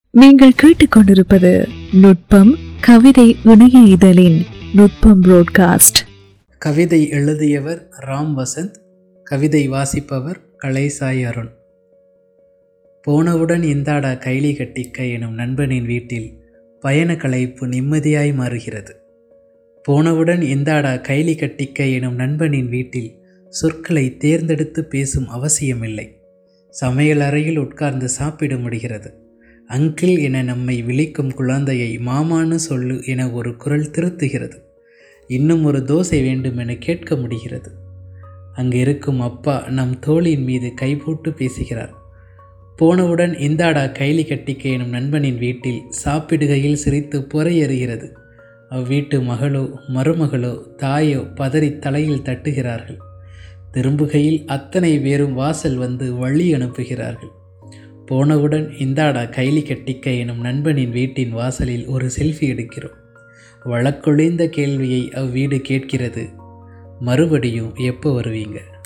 நீங்கள் கேட்டுக்கொண்டிருப்பது நுட்பம் கவிதை இணைய இதழின் நுட்பம் புரோட்காஸ்ட் கவிதை எழுதியவர் ராம் வசந்த் கவிதை வாசிப்பவர் கலைசாய் அருண் போனவுடன் இந்தாடா கைலி கட்டிக்க எனும் நண்பனின் வீட்டில் பயண களைப்பு நிம்மதியாய் மாறுகிறது போனவுடன் இந்தாடா கைலி கட்டிக்க எனும் நண்பனின் வீட்டில் சொற்களை தேர்ந்தெடுத்து பேசும் அவசியமில்லை சமையல் அறையில் உட்கார்ந்து சாப்பிட முடிகிறது அங்கிள் என நம்மை விழிக்கும் குழந்தையை மாமான்னு சொல்லு என ஒரு குரல் திருத்துகிறது இன்னும் ஒரு தோசை வேண்டும் என கேட்க முடிகிறது அங்கு இருக்கும் அப்பா நம் தோளின் மீது கை போட்டு பேசுகிறார் போனவுடன் இந்தாடா கைலி கட்டிக்க எனும் நண்பனின் வீட்டில் சாப்பிடுகையில் சிரித்து புறையேறுகிறது அவ்வீட்டு மகளோ மருமகளோ தாயோ பதறி தலையில் தட்டுகிறார்கள் திரும்புகையில் அத்தனை பேரும் வாசல் வந்து வழி அனுப்புகிறார்கள் போனவுடன் இந்தாடா கைலி கட்டிக்க எனும் நண்பனின் வீட்டின் வாசலில் ஒரு செல்ஃபி எடுக்கிறோம் வழக்கொழிந்த கேள்வியை அவ்வீடு கேட்கிறது மறுபடியும் எப்போ வருவீங்க